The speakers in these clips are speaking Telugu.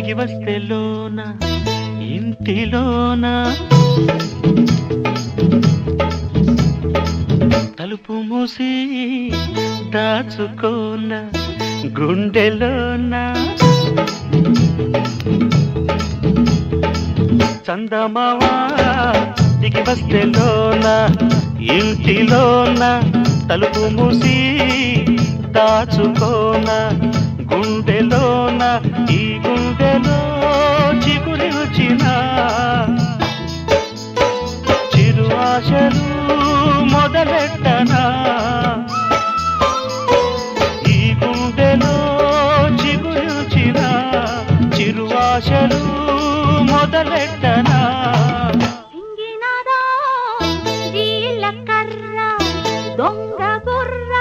దిగి వస్తే లోన ఇంటిలోన తలుపు మూసి దాచుకోన గుండెలోన చందమావా దిగి వస్తే లోన ఇంటిలోన తలుపు మూసి దాచుకోన గుండెలోన ఈ గుండెలో చిగురిచిన చిరు ఆశలు మొదలెట్టనా ఈ గుండెలో చిగురిచిన చిరు ఆశలు మొదలెట్టనా సింగినాదా జీలకర్ర దొంగ బుర్ర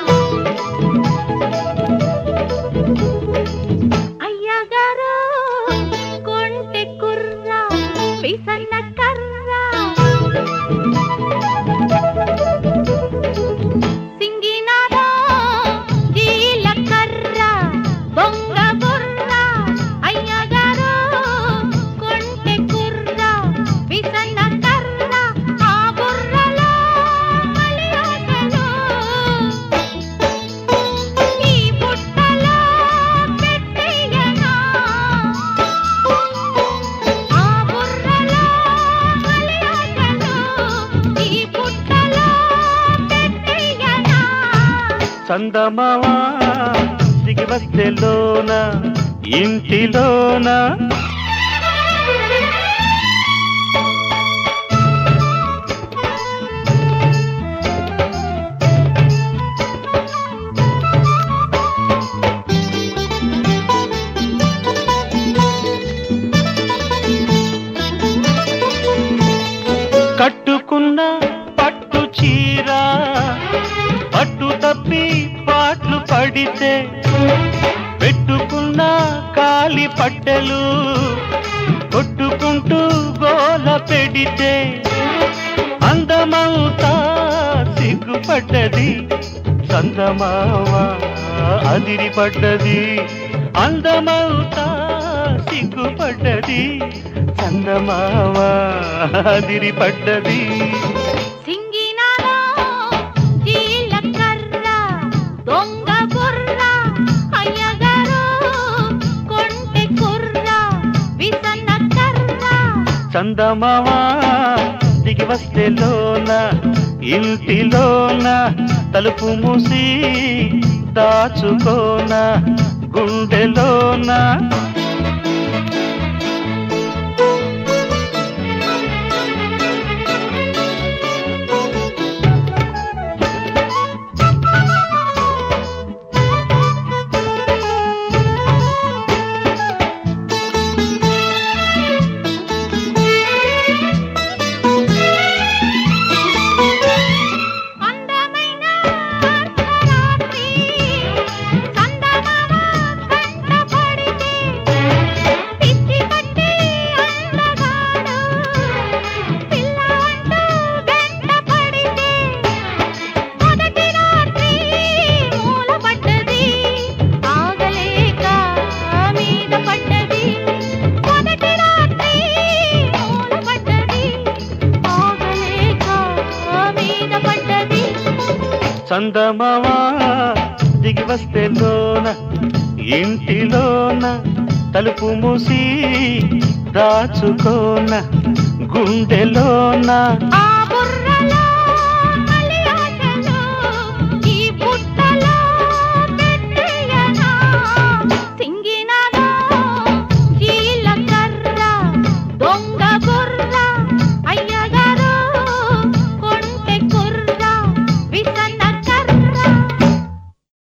అయ్యగారు కొంటె కుర్ర విసన్న కర్ర సింగినాదా జీలకర్ర దొంగ బుర్ర అయ్యగారు కొంటె కుర్ర విసన్న కర్ర ఆ బుర్రలో మలియాటలు ఈ బుట్టలో పెట్టేయనా ఆ బుర్రలో మలియాటలు ఈ బుట్టలో పెట్టేయనా చందమావా దిగి వస్తే లోన ఇంటిలోన కట్టుకున్న పట్టు చీర పట్టు తప్పి పాట్లు పడితే పెట్టుకున్న కాలి పట్టెలు కొట్టుకుంటూ గోల పెడితే అందమవుతా సిగ్గుపడ్డది సందమావా అదిరిపడ్డది అందమవుతా సిగ్గుపడ్డది చందమావా అదిరిపడ్డది సింగినాలో జీలకర్ర దొంగ బుర్ర అయ్యగారు కొంటె కుర్ర విసన్న కర్ర చందమావా దిగి వస్తే లోన ఇంటిలోన తలుపు మూసి దాచుకోన గుండెలోన అందమైన అర్ధరాత్రి చందమామ కంట పడితే పిచ్చి పట్టి అందగాడు పిల్ల అంటూ వెంట పడితే మొదటి రాత్రి మూల పడ్డది ఆగలేక మీద పడ్డది మొదటి రాత్రి మూల పడ్డది ఆగలేక మీద పడ్డది చందమావా దిగి వస్తే లోన ఇంటిలోన తలుపు మూసి దాచుకోన గుండెలోన ఆ